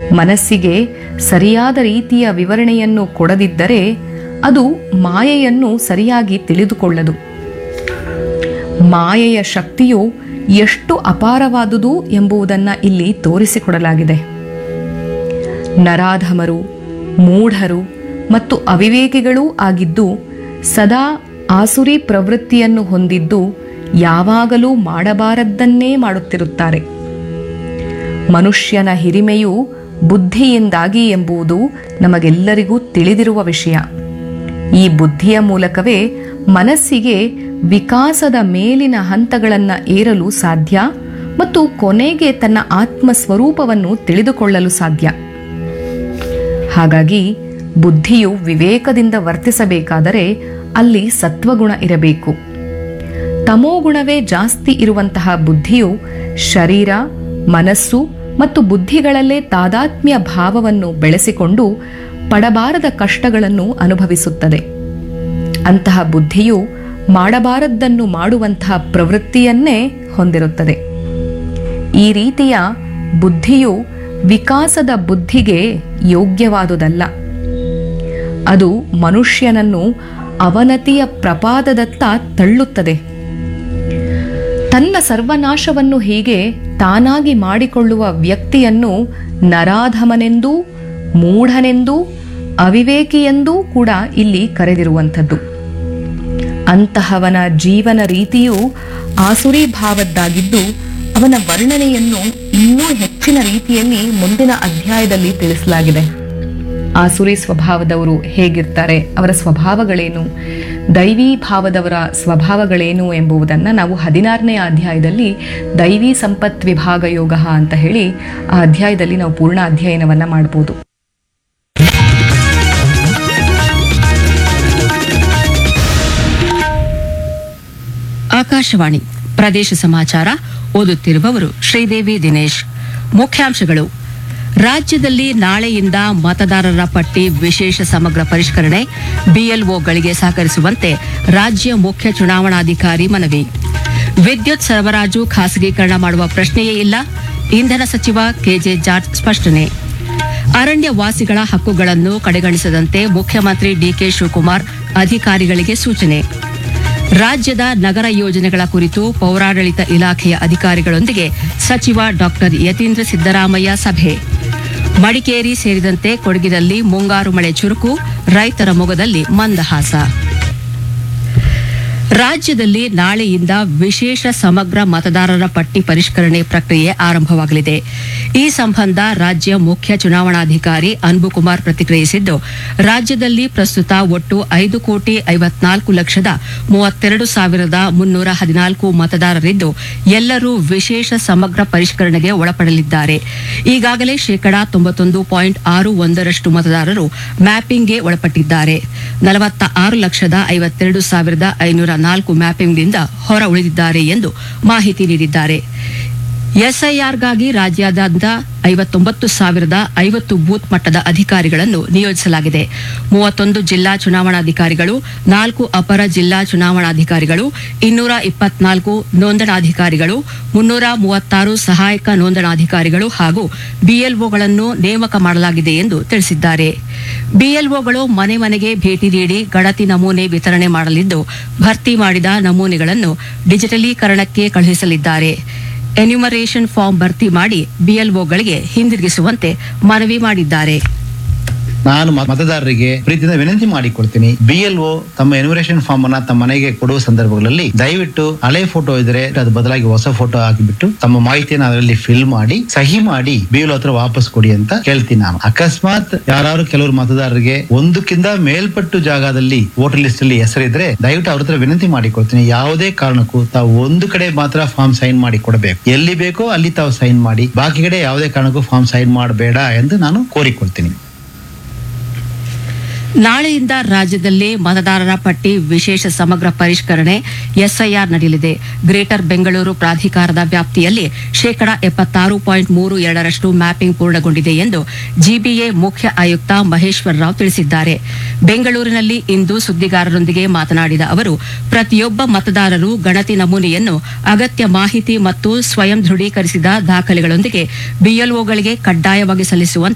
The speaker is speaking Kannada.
ಮನಸ್ಸಿಗೆ ಸರಿಯಾದ ರೀತಿಯ ವಿವರಣೆಯನ್ನು ಕೊಡದಿದ್ದರೆ ಅದು ಮಾಯೆಯನ್ನು ಸರಿಯಾಗಿ ತಿಳಿದುಕೊಳ್ಳದು ಮಾಯೆಯ ಶಕ್ತಿಯು ಎಷ್ಟು ಅಪಾರವಾದುದು ಎಂಬುದನ್ನು ಇಲ್ಲಿ ತೋರಿಸಿಕೊಡಲಾಗಿದೆ ನರಾಧಮರು ಮೂಢರು ಮತ್ತು ಅವಿವೇಕಿಗಳೂ ಆಗಿದ್ದು ಸದಾ ಆಸುರಿ ಪ್ರವೃತ್ತಿಯನ್ನು ಹೊಂದಿದ್ದು ಯಾವಾಗಲೂ ಮಾಡಬಾರದ್ದನ್ನೇ ಮಾಡುತ್ತಿರುತ್ತಾರೆ ಮನುಷ್ಯನ ಹಿರಿಮೆಯು ಬುದ್ಧಿಯಿಂದಾಗಿ ಎಂಬುದು ನಮಗೆಲ್ಲರಿಗೂ ತಿಳಿದಿರುವ ವಿಷಯ ಈ ಬುದ್ಧಿಯ ಮೂಲಕವೇ ಮನಸ್ಸಿಗೆ ವಿಕಾಸದ ಮೇಲಿನ ಹಂತಗಳನ್ನು ಏರಲು ಸಾಧ್ಯ ಮತ್ತು ಕೊನೆಗೆ ತನ್ನ ಆತ್ಮ ಸ್ವರೂಪವನ್ನು ತಿಳಿದುಕೊಳ್ಳಲು ಸಾಧ್ಯ ಹಾಗಾಗಿ ಬುದ್ಧಿಯು ವಿವೇಕದಿಂದ ವರ್ತಿಸಬೇಕಾದರೆ ಅಲ್ಲಿ ಸತ್ವಗುಣ ಇರಬೇಕು ತಮೋಗುಣವೇ ಜಾಸ್ತಿ ಇರುವಂತಹ ಬುದ್ಧಿಯು ಶರೀರ ಮನಸ್ಸು ಮತ್ತು ಬುದ್ಧಿಗಳಲ್ಲೇ ತಾದಾತ್ಮ್ಯ ಭಾವವನ್ನು ಬೆಳೆಸಿಕೊಂಡು ಪಡಬಾರದ ಕಷ್ಟಗಳನ್ನು ಅನುಭವಿಸುತ್ತದೆ ಅಂತಹ ಬುದ್ಧಿಯು ಮಾಡಬಾರದ್ದನ್ನು ಮಾಡುವಂತಹ ಪ್ರವೃತ್ತಿಯನ್ನೇ ಹೊಂದಿರುತ್ತದೆ ಈ ರೀತಿಯ ಬುದ್ಧಿಯು ವಿಕಾಸದ ಬುದ್ಧಿಗೆ ಯೋಗ್ಯವಾದುದಲ್ಲ ಅದು ಮನುಷ್ಯನನ್ನು ಅವನತಿಯ ಪ್ರಪಾದದತ್ತ ತಳ್ಳುತ್ತದೆ ತನ್ನ ಸರ್ವನಾಶವನ್ನು ಹೀಗೆ ತಾನಾಗಿ ಮಾಡಿಕೊಳ್ಳುವ ವ್ಯಕ್ತಿಯನ್ನು ನರಾಧಮನೆಂದೂ ಮೂಢನೆಂದೂ ಅವಿವೇಕಿಯೆಂದೂ ಕೂಡ ಇಲ್ಲಿ ಕರೆದಿರುವಂಥದ್ದು ಅಂತಹವನ ಜೀವನ ರೀತಿಯು ಆಸುರಿ ಭಾವದ್ದಾಗಿದ್ದು ಅವನ ವರ್ಣನೆಯನ್ನು ಇನ್ನೂ ಹೆಚ್ಚಿನ ರೀತಿಯಲ್ಲಿ ಮುಂದಿನ ಅಧ್ಯಾಯದಲ್ಲಿ ತಿಳಿಸಲಾಗಿದೆ ಆಸುರಿ ಸ್ವಭಾವದವರು ಹೇಗಿರ್ತಾರೆ ಅವರ ಸ್ವಭಾವಗಳೇನು ದೈವಿ ಭಾವದವರ ಸ್ವಭಾವಗಳೇನು ಎಂಬುದನ್ನು ನಾವು ಹದಿನಾರನೇ ಅಧ್ಯಾಯದಲ್ಲಿ ದೈವಿ ಸಂಪತ್ ವಿಭಾಗ ಯೋಗ ಅಂತ ಹೇಳಿ ಆ ಅಧ್ಯಾಯದಲ್ಲಿ ನಾವು ಪೂರ್ಣ ಅಧ್ಯಯನವನ್ನ ಮಾಡಬಹುದು ಆಕಾಶವಾಣಿ ಪ್ರದೇಶ ಸಮಾಚಾರ ಓದುತ್ತಿರುವವರು ಶ್ರೀದೇವಿ ದಿನೇಶ್ ಮುಖ್ಯಾಂಶಗಳು ರಾಜ್ಯದಲ್ಲಿ ನಾಳೆಯಿಂದ ಮತದಾರರ ಪಟ್ಟಿ ವಿಶೇಷ ಸಮಗ್ರ ಪರಿಷ್ಕರಣೆ ಬಿಎಲ್ಒಗಳಿಗೆ ಸಹಕರಿಸುವಂತೆ ರಾಜ್ಯ ಮುಖ್ಯ ಚುನಾವಣಾಧಿಕಾರಿ ಮನವಿ ವಿದ್ಯುತ್ ಸರಬರಾಜು ಖಾಸಗೀಕರಣ ಮಾಡುವ ಪ್ರಶ್ನೆಯೇ ಇಲ್ಲ ಇಂಧನ ಸಚಿವ ಕೆಜೆ ಜಾರ್ಜ್ ಸ್ಪಷ್ಟನೆ ಅರಣ್ಯ ವಾಸಿಗಳ ಹಕ್ಕುಗಳನ್ನು ಕಡೆಗಣಿಸದಂತೆ ಮುಖ್ಯಮಂತ್ರಿ ಡಿಕೆ ಶಿವಕುಮಾರ್ ಅಧಿಕಾರಿಗಳಿಗೆ ಸೂಚನೆ ರಾಜ್ಯದ ನಗರ ಯೋಜನೆಗಳ ಕುರಿತು ಪೌರಾಡಳಿತ ಇಲಾಖೆಯ ಅಧಿಕಾರಿಗಳೊಂದಿಗೆ ಸಚಿವ ಡಾಕ್ಟರ್ ಯತೀಂದ್ರ ಸಿದ್ದರಾಮಯ್ಯ ಸಭೆ ಮಡಿಕೇರಿ ಸೇರಿದಂತೆ ಕೊಡಗಿನಲ್ಲಿ ಮುಂಗಾರು ಮಳೆ ಚುರುಕು ರೈತರ ಮೊಗದಲ್ಲಿ ಮಂದಹಾಸ ರಾಜ್ಯದಲ್ಲಿ ನಾಳೆಯಿಂದ ವಿಶೇಷ ಸಮಗ್ರ ಮತದಾರರ ಪಟ್ಟಿ ಪರಿಷ್ಕರಣೆ ಪ್ರಕ್ರಿಯೆ ಆರಂಭವಾಗಲಿದೆ ಈ ಸಂಬಂಧ ರಾಜ್ಯ ಮುಖ್ಯ ಚುನಾವಣಾಧಿಕಾರಿ ಅನ್ಬುಕುಮಾರ್ ಪ್ರತಿಕ್ರಿಯಿಸಿದ್ದು ರಾಜ್ಯದಲ್ಲಿ ಪ್ರಸ್ತುತ ಒಟ್ಟು ಐದು ಕೋಟಿ ಐವತ್ನಾಲ್ಕು ಲಕ್ಷದ ಮೂವತ್ತೆರಡು ಸಾವಿರದ ಮುನ್ನೂರ ಹದಿನಾಲ್ಕು ಮತದಾರರಿದ್ದು ಎಲ್ಲರೂ ವಿಶೇಷ ಸಮಗ್ರ ಪರಿಷ್ಕರಣೆಗೆ ಒಳಪಡಲಿದ್ದಾರೆ ಈಗಾಗಲೇ ಶೇಕಡಾ ತೊಂಬತ್ತೊಂದು ಪಾಯಿಂಟ್ ಆರು ಒಂದರಷ್ಟು ಮತದಾರರು ಮ್ಯಾಪಿಂಗ್ಗೆ ಒಳಪಟ್ಟಿದ್ದಾರೆ ನಲವತ್ತ ಆರು ಲಕ್ಷದ ಐವತ್ತೆರಡು ಸಾವಿರದ ಐನೂರ ನಾಲ್ಕು ಮ್ಯಾಪಿಂಗ್ನಿಂದ ಹೊರ ಉಳಿದಿದ್ದಾರೆ ಎಂದು ಮಾಹಿತಿ ನೀಡಿದ್ದಾರೆ ಎಸ್ಐಆರ್ಗಾಗಿ ರಾಜ್ಯಾದ್ಯಂತ ಐವತ್ತೊಂಬತ್ತು ಸಾವಿರದ ಐವತ್ತು ಬೂತ್ ಮಟ್ಟದ ಅಧಿಕಾರಿಗಳನ್ನು ನಿಯೋಜಿಸಲಾಗಿದೆ ಮೂವತ್ತೊಂದು ಜಿಲ್ಲಾ ಚುನಾವಣಾಧಿಕಾರಿಗಳು ನಾಲ್ಕು ಅಪರ ಜಿಲ್ಲಾ ಚುನಾವಣಾಧಿಕಾರಿಗಳು ಇನ್ನೂರ ಇಪ್ಪತ್ನಾಲ್ಕು ನೋಂದಣಾಧಿಕಾರಿಗಳು ಮುನ್ನೂರ ಮೂವತ್ತಾರು ಸಹಾಯಕ ನೋಂದಣಾಧಿಕಾರಿಗಳು ಹಾಗೂ ಬಿಎಲ್ಒಗಳನ್ನು ನೇಮಕ ಮಾಡಲಾಗಿದೆ ಎಂದು ತಿಳಿಸಿದ್ದಾರೆ ಬಿಎಲ್ಒಗಳು ಮನೆ ಮನೆಗೆ ಭೇಟಿ ನೀಡಿ ಗಣತಿ ನಮೂನೆ ವಿತರಣೆ ಮಾಡಲಿದ್ದು ಭರ್ತಿ ಮಾಡಿದ ನಮೂನೆಗಳನ್ನು ಡಿಜಿಟಲೀಕರಣಕ್ಕೆ ಕಳುಹಿಸಲಿದ್ದಾರೆ ಎನ್ಯುಮರೇಷನ್ ಫಾರ್ಮ್ ಭರ್ತಿ ಮಾಡಿ ಬಿಎಲ್ಒಗಳಿಗೆ ಹಿಂದಿರುಗಿಸುವಂತೆ ಮನವಿ ಮಾಡಿದ್ದಾರೆ ನಾನು ಮ- ಮತದಾರರಿಗೆ ಪ್ರೀತಿಯಿಂದ ವಿನಂತಿ ಮಾಡಿಕೊಡ್ತೀನಿ ಬಿಎಲ್ಒ ತಮ್ಮ ಎನ್ಯುಮರೇಷನ್ ಫಾರ್ಮ್ ಅನ್ನ ತಮ್ಮ ಮನೆಗೆ ಕೊಡುವ ಸಂದರ್ಭಗಳಲ್ಲಿ ದಯವಿಟ್ಟು ಹಳೆ ಫೋಟೋ ಇದ್ರೆ ಅದು ಬದಲಾಗಿ ಹೊಸ ಫೋಟೋ ಹಾಕಿಬಿಟ್ಟು ತಮ್ಮ ಮಾಹಿತಿಯನ್ನು ಅದರಲ್ಲಿ ಫಿಲ್ ಮಾಡಿ ಸಹಿ ಮಾಡಿ ಬಿಎಲ್ಒ ಹತ್ರ ವಾಪಸ್ ಕೊಡಿ ಅಂತ ಕೇಳ್ತೀನಿ ನಾನು ಅಕಸ್ಮಾತ್ ಯಾರು ಕೆಲವರು ಮತದಾರರಿಗೆ ಒಂದಕ್ಕಿಂತ ಮೇಲ್ಪಟ್ಟು ಜಾಗದಲ್ಲಿ ವೋಟರ್ ಲಿಸ್ಟ್ ಅಲ್ಲಿ ಹೆಸರಿದ್ರೆ ದಯವಿಟ್ಟು ಅವ್ರ ಹತ್ರ ವಿನಂತಿ ಮಾಡಿಕೊಡ್ತೀನಿ ಯಾವುದೇ ಕಾರಣಕ್ಕೂ ತಾವು ಒಂದು ಕಡೆ ಮಾತ್ರ ಫಾರ್ಮ್ ಸೈನ್ ಮಾಡಿ ಕೊಡಬೇಕು ಎಲ್ಲಿ ಬೇಕೋ ಅಲ್ಲಿ ತಾವು ಸೈನ್ ಮಾಡಿ ಬಾಕಿ ಕಡೆ ಯಾವುದೇ ಕಾರಣಕ್ಕೂ ಫಾರ್ಮ್ ಸೈನ್ ಮಾಡಬೇಡ ಎಂದು ನಾನು ಕೋರಿಕೊಳ್ತೀನಿ ನಾಳೆಯಿಂದ ರಾಜ್ಯದಲ್ಲಿ ಮತದಾರರ ಪಟ್ಟಿ ವಿಶೇಷ ಸಮಗ್ರ ಪರಿಷ್ಕರಣೆ ಎಸ್ಐಆರ್ ನಡೆಯಲಿದೆ ಗ್ರೇಟರ್ ಬೆಂಗಳೂರು ಪ್ರಾಧಿಕಾರದ ವ್ಯಾಪ್ತಿಯಲ್ಲಿ ಶೇಕಡಾ ಎಪ್ಪತ್ತಾರು ಪಾಯಿಂಟ್ ಮೂರು ಎರಡರಷ್ಟು ಮ್ಯಾಪಿಂಗ್ ಪೂರ್ಣಗೊಂಡಿದೆ ಎಂದು ಜಿಬಿಎ ಮುಖ್ಯ ಆಯುಕ್ತ ಮಹೇಶ್ವರ್ ರಾವ್ ತಿಳಿಸಿದ್ದಾರೆ ಬೆಂಗಳೂರಿನಲ್ಲಿ ಇಂದು ಸುದ್ದಿಗಾರರೊಂದಿಗೆ ಮಾತನಾಡಿದ ಅವರು ಪ್ರತಿಯೊಬ್ಬ ಮತದಾರರು ಗಣತಿ ನಮೂನೆಯನ್ನು ಅಗತ್ಯ ಮಾಹಿತಿ ಮತ್ತು ಸ್ವಯಂ ದೃಢೀಕರಿಸಿದ ದಾಖಲೆಗಳೊಂದಿಗೆ ಬಿಎಲ್ಒಗಳಿಗೆ ಕಡ್ಡಾಯವಾಗಿ ಸಲ್ಲಿಸುವಂತೆ